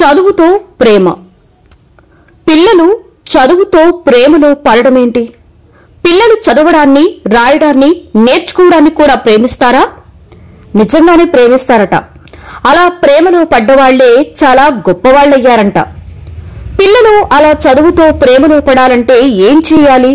చదువుతో ప్రేమ పిల్లలు చదువుతో ప్రేమలో పడడమేంటి పిల్లలు చదవడాన్ని రాయడాన్ని నేర్చుకోవడాన్ని కూడా ప్రేమిస్తారా నిజంగానే ప్రేమిస్తారట అలా ప్రేమలో పడ్డవాళ్లే చాలా గొప్పవాళ్ళయ్యారంట పిల్లలు అలా చదువుతో ప్రేమలో పడాలంటే ఏం చేయాలి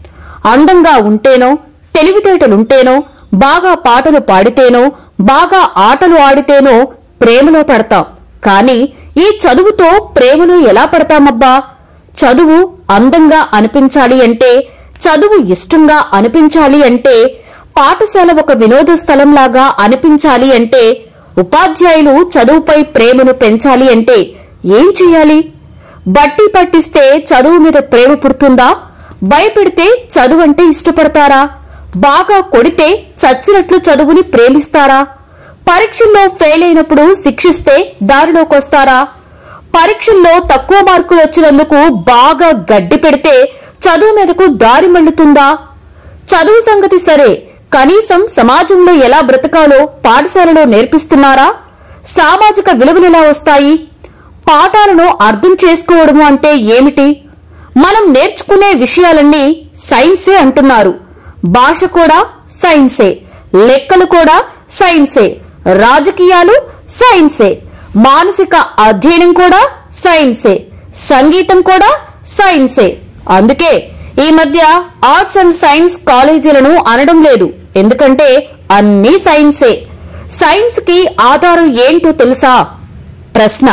అందంగా ఉంటేనో తెలివితేటలుంటేనో బాగా పాటలు పాడితేనో బాగా ఆటలు ఆడితేనో ప్రేమలో పడతాం కానీ ఈ చదువుతో ప్రేమలో ఎలా పడతామబ్బా చదువు అందంగా అనిపించాలి అంటే చదువు ఇష్టంగా అనిపించాలి అంటే పాఠశాల ఒక వినోద స్థలంలాగా అనిపించాలి అంటే ఉపాధ్యాయులు చదువుపై ప్రేమను పెంచాలి అంటే ఏం చేయాలి బట్టి పట్టిస్తే చదువు మీద ప్రేమ పుడుతుందా భయపెడితే చదువు అంటే ఇష్టపడతారా బాగా కొడితే చచ్చినట్లు చదువుని ప్రేమిస్తారా పరీక్షల్లో ఫెయిల్ అయినప్పుడు శిక్షిస్తే దారిలోకొస్తారా పరీక్షల్లో తక్కువ మార్కులు వచ్చినందుకు బాగా గడ్డి పెడితే చదువు మీదకు దారి మళ్ళుతుందా చదువు సంగతి సరే కనీసం సమాజంలో ఎలా బ్రతకాలో పాఠశాలలో నేర్పిస్తున్నారా సామాజిక విలువలు ఎలా వస్తాయి పాఠాలను అర్థం చేసుకోవడము అంటే ఏమిటి మనం నేర్చుకునే విషయాలన్నీ సైన్సే అంటున్నారు భాష కూడా సైన్సే లెక్కలు కూడా సైన్సే రాజకీయాలు సైన్సే మానసిక అధ్యయనం కూడా సైన్సే సంగీతం కూడా సైన్సే అందుకే ఈ మధ్య ఆర్ట్స్ అండ్ సైన్స్ కాలేజీలను అనడం లేదు ఎందుకంటే అన్నీ సైన్సే సైన్స్ కి ఆధారం ఏంటో తెలుసా ప్రశ్న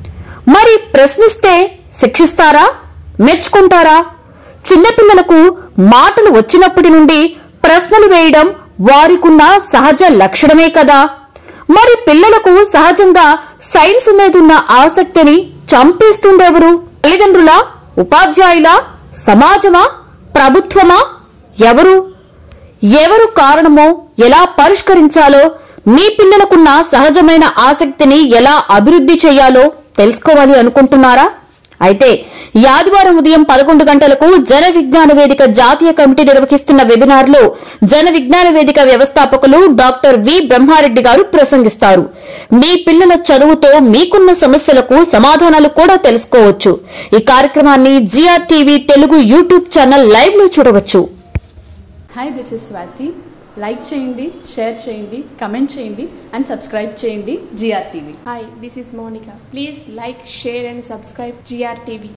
మరి ప్రశ్నిస్తే శిక్షిస్తారా మెచ్చుకుంటారా చిన్నపిల్లలకు మాటలు వచ్చినప్పటి నుండి ప్రశ్నలు వేయడం వారికున్న సహజ లక్షణమే కదా మరి పిల్లలకు సహజంగా సైన్స్ మీదున్న ఆసక్తిని చంపేస్తుందెవరు తల్లిదండ్రులా ఉపాధ్యాయులా సమాజమా ప్రభుత్వమా ఎవరు ఎవరు కారణమో ఎలా పరిష్కరించాలో మీ పిల్లలకున్న సహజమైన ఆసక్తిని ఎలా అభివృద్ధి చేయాలో తెలుసుకోవాలి అనుకుంటున్నారా అయితే ఈ ఆదివారం ఉదయం పదకొండు గంటలకు జన విజ్ఞాన వేదిక జాతీయ కమిటీ నిర్వహిస్తున్న వెబినార్ లో జన విజ్ఞాన వేదిక వ్యవస్థాపకులు డాక్టర్ వి బ్రహ్మారెడ్డి గారు ప్రసంగిస్తారు మీ పిల్లల చదువుతో మీకున్న సమస్యలకు సమాధానాలు కూడా తెలుసుకోవచ్చు ఈ కార్యక్రమాన్ని GR TV Telugu YouTube channel live లో చూడవచ్చు hi this is Swathi like చేయండి షేర్ చేయండి కమెంట్ చేయండి అండ్ సబ్స్క్రైబ్ చేయండి GR TV Hi, this is Monica. Please like, share, and subscribe GRTV.